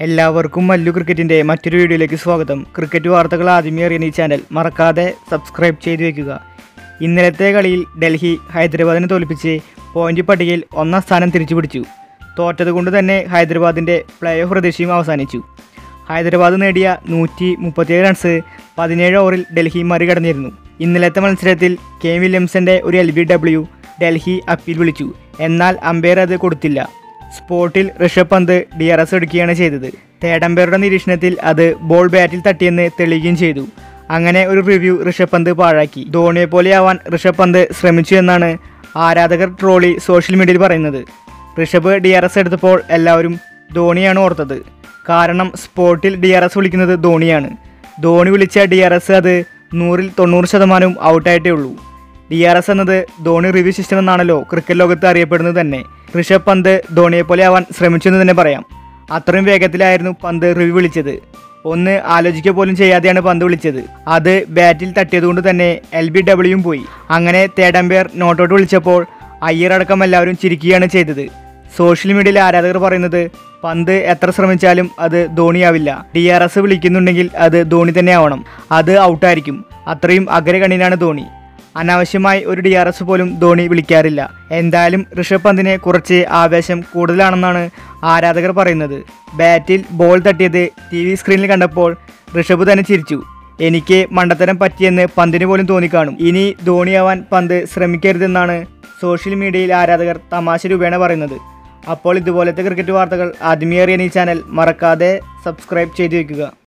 എല്ലാവർക്കും മല്ലു ക്രിക്കറ്റിൻ്റെ മറ്റൊരു വീഡിയോയിലേക്ക് സ്വാഗതം ക്രിക്കറ്റ് വാർത്തകൾ ആദ്യമേ അറിയാൻ ഈ ചാനൽ മറക്കാതെ സബ്സ്ക്രൈബ് ചെയ്തു വെക്കുക ഇന്നലത്തെ കളിയിൽ ഡൽഹി ഹൈദരാബാദിനെ തോൽപ്പിച്ച് പോയിന്റ് പട്ടികയിൽ ഒന്നാം സ്ഥാനം തിരിച്ചു പിടിച്ചു തോറ്റതുകൊണ്ട് തന്നെ ഹൈദരാബാദിൻ്റെ പ്ലേ ഓഫ് പ്രതീക്ഷയും അവസാനിച്ചു ഹൈദരാബാദ് നേടിയ നൂറ്റി മുപ്പത്തിയേഴ് റൺസ് പതിനേഴ് ഓവറിൽ ഡൽഹി മറികടന്നിരുന്നു ഇന്നലത്തെ മത്സരത്തിൽ കെ വില്യംസന്റെ ഒരു L B W Delhi appeal വിളിച്ചു എന്നാൽ അമ്പയർ അത് കൊടുത്തില്ല സ്പോട്ടിൽ ഋഷഭ് പന്ത് ഡി ആർ എസ് എടുക്കുകയാണ് ചെയ്തത് തേർഡ് അമ്പയറുടെ നിരീക്ഷണത്തിൽ അത് ബോൾ ബാറ്റിൽ തട്ടിയെന്ന് തെളിയുകയും ചെയ്തു അങ്ങനെ ഒരു റിവ്യൂ ഋഷഭ് പന്ത് പാഴാക്കി ധോണിയെ പോലെയാവാൻ ഋഷഭ് പന്ത് ശ്രമിച്ചു എന്നാണ് ആരാധകർ ട്രോളി സോഷ്യൽ മീഡിയയിൽ പറയുന്നത് ഋഷഭ് ഡി ആർ എസ് എടുത്തപ്പോൾ എല്ലാവരും ധോണിയാണ് ഓർത്തത് കാരണം സ്പോട്ടിൽ ഡി ആർ എസ് വിളിക്കുന്നത് ധോണിയാണ് ധോണി വിളിച്ച ഡി ആർ എസ് അത് നൂറിൽ തൊണ്ണൂറ് ശതമാനവും ഔട്ടായിട്ടേ ഉള്ളൂ ഡി ആർ എസ് എന്നത് ധോണി റിവ്യൂ സിസ്റ്റം എന്നാണല്ലോ ക്രിക്കറ്റ് ലോകത്ത് അറിയപ്പെടുന്നത് തന്നെ ഋഷഭ് പന്ത് ധോണിയെ പോലെ ആവാൻ ശ്രമിച്ചു എന്ന് തന്നെ പറയാം അത്രയും വേഗത്തിലായിരുന്നു പന്ത് റിവ്യൂ വിളിച്ചത് ഒന്ന് ആലോചിക്കുക പോലും ചെയ്യാതെയാണ് പന്ത് വിളിച്ചത് അത് ബാറ്റിൽ തട്ടിയതുകൊണ്ട് തന്നെ എൽ ബി ഡബ്ല്യൂയും പോയി അങ്ങനെ തേർഡ് അമ്പയർ നോട്ടൗട്ട് വിളിച്ചപ്പോൾ അയ്യർ അടക്കം എല്ലാവരും ചിരിക്കുകയാണ് ചെയ്തത് സോഷ്യൽ മീഡിയയിൽ ആരാധകർ പറയുന്നത് പന്ത് എത്ര ശ്രമിച്ചാലും അത് ധോണിയാവില്ല ഡി ആർ എസ് വിളിക്കുന്നുണ്ടെങ്കിൽ അത് ധോണി തന്നെ ആവണം അത് ഔട്ടായിരിക്കും അത്രയും അഗ്രഗണ്യനാണ് ധോണി അനാവശ്യമായി ഒരു ഡി ആർ എസ് പോലും ധോണി വിളിക്കാറില്ല എന്തായാലും ഋഷഭ് പന്തിന് കുറച്ച് ആവേശം കൂടുതലാണെന്നാണ് ആരാധകർ പറയുന്നത് ബാറ്റിൽ ബോൾ തട്ടിയത് ടി വി സ്ക്രീനിൽ കണ്ടപ്പോൾ ഋഷഭ് തന്നെ ചിരിച്ചു എനിക്ക് മണ്ടത്തരം പറ്റിയെന്ന് പന്തിന് പോലും തോന്നിക്കാണും ഇനി ധോണിയാവാൻ പന്ത് ശ്രമിക്കരുതെന്നാണ് സോഷ്യൽ മീഡിയയിൽ ആരാധകർ തമാശ രൂപേണ പറയുന്നത് അപ്പോൾ ഇതുപോലത്തെ ക്രിക്കറ്റ് വാർത്തകൾ ആദ്യമേ അറിയാൻ ഈ ചാനൽ മറക്കാതെ സബ്സ്ക്രൈബ് ചെയ്തു വയ്ക്കുക